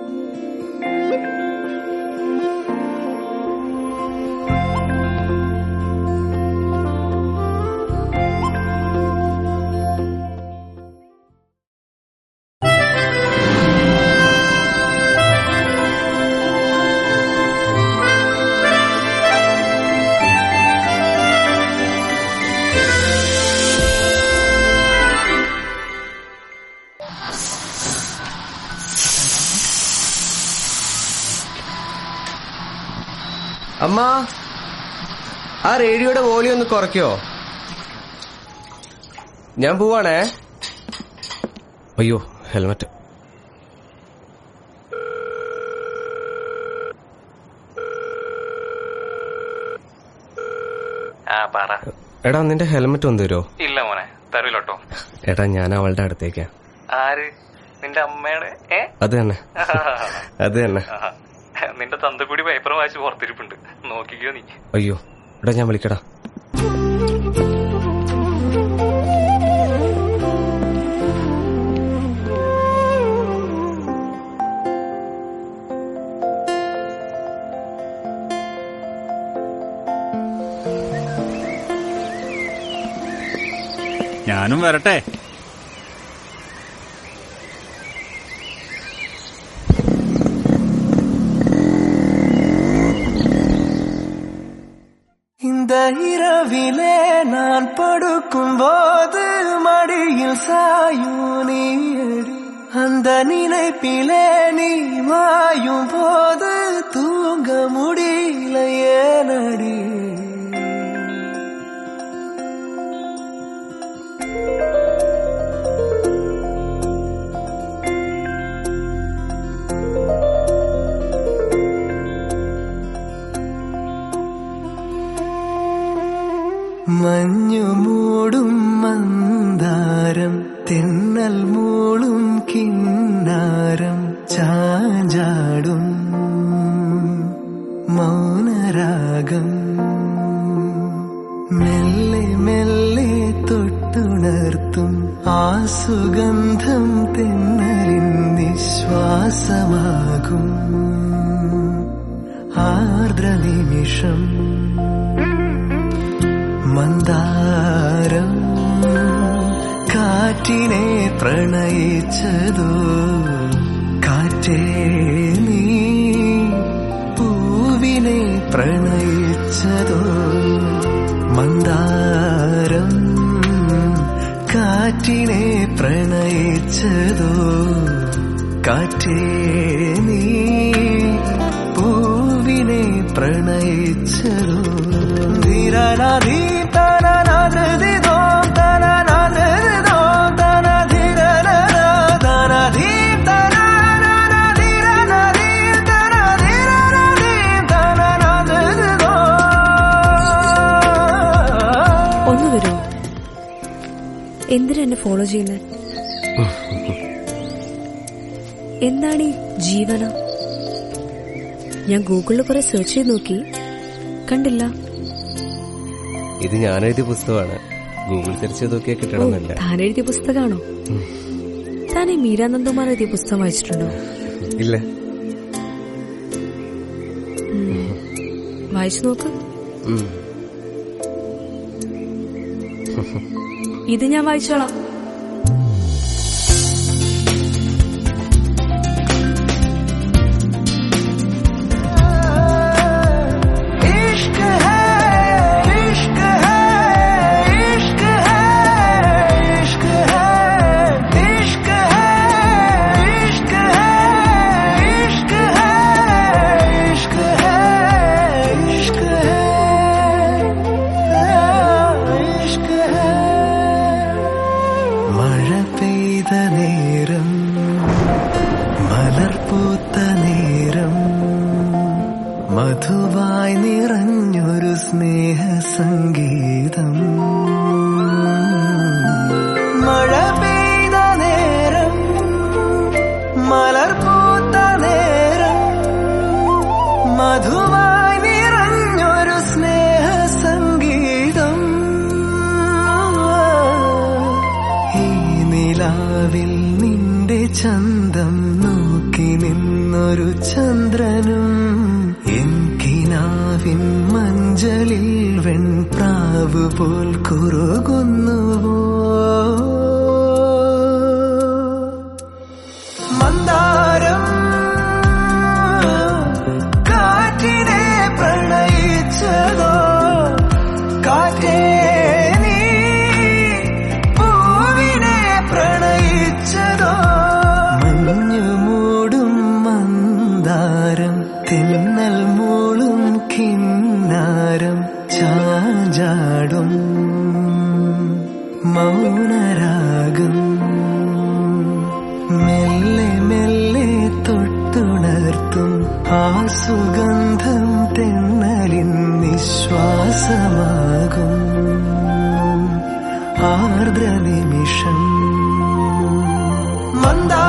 അമ്മ ആ റേഡിയോയുടെ വോളിയം ഒന്ന് കുറയ്ക്കോ ഞാൻ പോവാണേ അയ്യോ ഹെൽമറ്റ് ആ പറ എടാ നിന്റെ ഹെൽമറ്റ് ഒന്ന് തരുമോ ഇല്ല മോനെ തരൂലോട്ടോ എടാ ഞാൻ അവളുടെ അടുത്തേക്കാ ആര് നിന്റെ അമ്മയുടെ ഏ അത് തന്നെ അത് തന്നെ ആ, നിന്റെ തന്തക്കൂടി പേപ്പർ വായിച്ച് പുറത്തിരിപ്പുണ്ട് നോക്കിക്കോ നീ അയ്യോ എടാ ഞാൻ വിളിക്കടാ ഞാനും വരട്ടെ இந்த இரவிலே நான் படுக்கும் போது மடியில் சாயும் நீடி அந்த நினைப்பிலே நீ மாயும் போது தூங்க முடியல ஏனடி മഞ്ഞു മൂടും മന്ദാരം തെന്നൽ മൂളും കിന്നാരം ചാഞ്ചാടും മൗനരാഗം മെല്ലെ മെല്ലെ തൊട്ടുണർത്തും ആ സുഗന്ധം തെന്നലിൻ നിശ്വാസമാകും ആർദ്ര നിമിഷം മന്ദാരം കാറ്റിനെ പ്രണയിച്ചതോ കാറ്റേ നീ പൂവിനെ പ്രണയിച്ചതോ മന്ദാരം കാറ്റിനെ പ്രണയിച്ചതോ കാറ്റേ നീ പൂവിനെ പ്രണയിച്ചതോ ധീരനാധീ തനനാധൃതിതോ തനനാധൃതിതോ തനധീരനനാ തനധീ തനനാധീരനധീ തനധീരനധീ തനനാധൃതിതോ ഒന്ന് വരുമോ എന്തിനാ എന്നെ ഫോളോ ചെയ്യുന്നത് എന്താണ് ഈ ജീവന ഞാൻ ഗൂഗിളിൽ കുറെ സെർച്ച് ചെയ്ത് നോക്കി കണ്ടില്ല ഇത് ഞാൻ എഴുതിയ പുസ്തകമാണ് ഗൂഗിൾ സെർച്ച് ചെയ്ത് നോക്കിയാൽ ഓ കിട്ടണമെന്നില്ല താൻ എഴുതിയ പുസ്തകമാണോ താൻ ഈ മീരാനന്ദകുമാർ എഴുതിയ പുസ്തകം വായിച്ചിട്ടുണ്ടോ ഇല്ല വായിച്ചു നോക്ക് ഉം. ഇത് ഞാൻ വായിച്ചോളാം इश्क है इश्क है इश्क है इश्क है इश्क है इश्क है इश्क है इश्क है इश्क है इश्क है മഴ പെയ്ത നേരം മലർപൂത്ത നേരം മധുവായി നിറഞ്ഞൊരു സ്നേഹ സംഗീതം മഴ പെയ്ത നേരം മലർപൂത്ത നേരം മധുവായി നിറഞ്ഞൊരു സ്നേഹ സംഗീതം ഈ നിലാവിൽ നിന്റെ ചന്തം നോക്കി നിന്ന എന്നൊരു ചന്ദ്രനും എൻകിനാവിൻ മഞ്ചലിൽ വെൺപ്രാവ് പോൽ കുറുകുന്നുവോ മന്ദാരം കാറ്റിനെ പ്രണയിച്ചതോ കാറ്റേ നീ പൂവിനെ പ്രണയിച്ചതോ മഞ്ഞു മൂടും മന്ദാരം തിന്നൽ മൂളും കിന്നാരം ചാഞ്ചാടും മൗനരാഗം മെല്ലെ മെല്ലെ തൊട്ടുണർത്തും ആ സുഗന്ധം തെന്നലിൻ നിശ്വാസമാകും ആർദ്ര നിമിഷം മന്ദാ